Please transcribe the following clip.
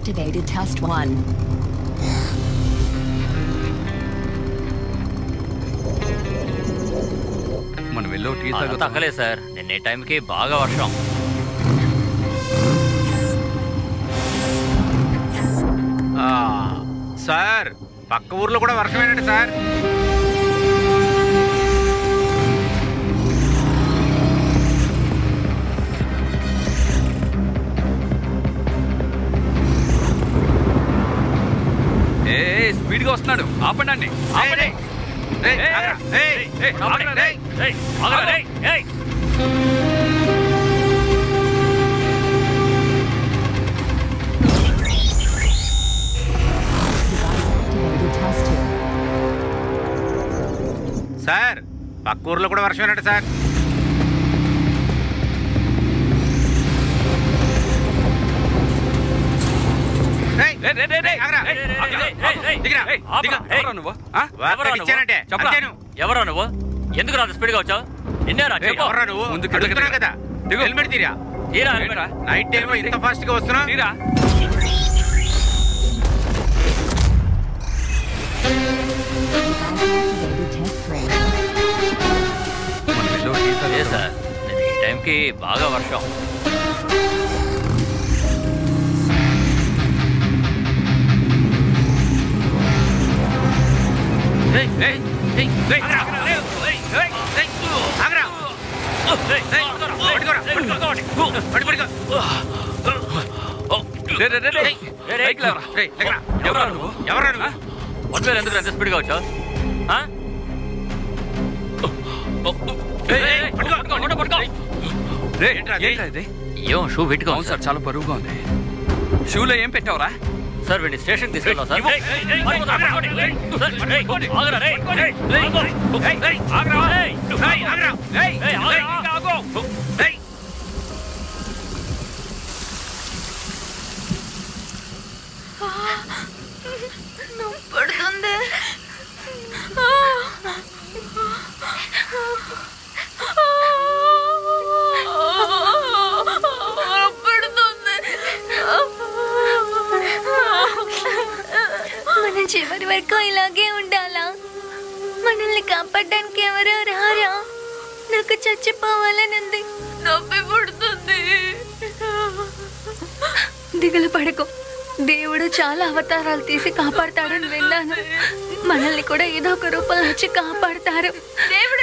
activated test 1. మనం వెళ్ళో tea అలా తాగుతాం తగ్గలేదు సార్ నిన్న ఈ టైంకి బాగా వర్షం ఆ, సార్ పక్క ఊర్లో కూడా వర్షమేనండి సార్ ఏ ఏ, స్పీడ్గా వస్తున్నాడు ఆపండి ఆపండి రేయ్, ఏయ్, ఆగరా. ఏయ్, ఏయ్, ఆపండి, రేయ్. ఏయ్, ఆగరా, రేయ్, ఏయ్. Activated test 2. సార్ పక్క ఊర్లో కూడా వర్షమేనండి సార్ రేయ్, రేయ్, రేయ్, రేయ్, రేయ్, ఆగరా. రేయ్, రేయ్, రేయ్, రేయ్, రేయ్, రేయ్, దిగిరా, రేయ్, దిగిరా. దిగిరా. ఎవరా నువ్వు ఆ? వార్తలు ఎవరా ఇచ్చానంటే చెప్పరా. అంతేను. ఎవరా నువ్వు ఎందుకు రాదు స్పీడ్గా వచ్చావు నిన్నేరా ఏయ్, చెప్పు ఎవర్రా నువ్వు ముందుకు అడుగుతున్నా దిగు. కదా దిగు. హెల్మెట్ తీరా తీరా ఏంట్రా? నైట్ టైం ఇంత ఫాస్ట్ గా వస్తున్నావు తీరా Activated test 3. మనం వెళ్ళో టీ ఏ తాగుతాం సార్ నిన్న ఈ టైంకి బాగా వర్షం రేయ్, రేయ్, రేయ్, రేయ్, ఆగరా. రేయ్, రేయ్, రేయ్, ఆగరా. రేయ్, పట్టుకోరా, పట్టుకో. పట్టు, పట్టుకో. రేయ్, రేయ్, రేయ్, రేయ్. రేయ్, రేయ్. పైకి లేవరా. రేయ్, ఎక్కరా? ఎవరా నువ్వు ఎవరా నువ్వు వన్ వేలు ఎందుకు ఎంత స్పీడ్గా వచ్చావు ఆ? రేయ్, రేయ్, పట్టుకో, పట్టుకో, పట్టుకో. రేయ్, ఏంట్రా అది? ఏంట్రా ఇది ఏం షూ పెట్టుకో అవును సార్ చాలా బరువుగా ఉంది షూలో ఏం పెట్టావురా సార్ వీడిని స్టేషన్ తీసుకెళ్దాం సార్ ఇవ్వు. ఏయ్, ఏయ్, ఏయ్, పట్టుకోండి, పట్టుకోండి. ఏయ్, సార్, ఏయ్, ఆగరా, రేయ్, ఏయ్, రేయ్, రేయ్, ఆగరా. ఏయ్, రేయ్, ఆగరా. రేయ్, ఏయ్, ఆగరా. రేయ్, ఇంకా ఆగు. రేయ్. పడుతుంది పడుతుంది మనం చివరి వరకు ఇలాగే ఉండాలా మనల్ని కాపాడడానికి ఎవరో రారా నాకు చచ్చిపోవాలనుంది నొప్పి పుడుతుంది దిగులు పడకు దేవుడు చాలా అవతారాలు తీసి కాపాడతాడని విన్నాను మనల్ని కూడా ఏదో ఒక రూపంలో వచ్చి కాపాడతారు దేవుడు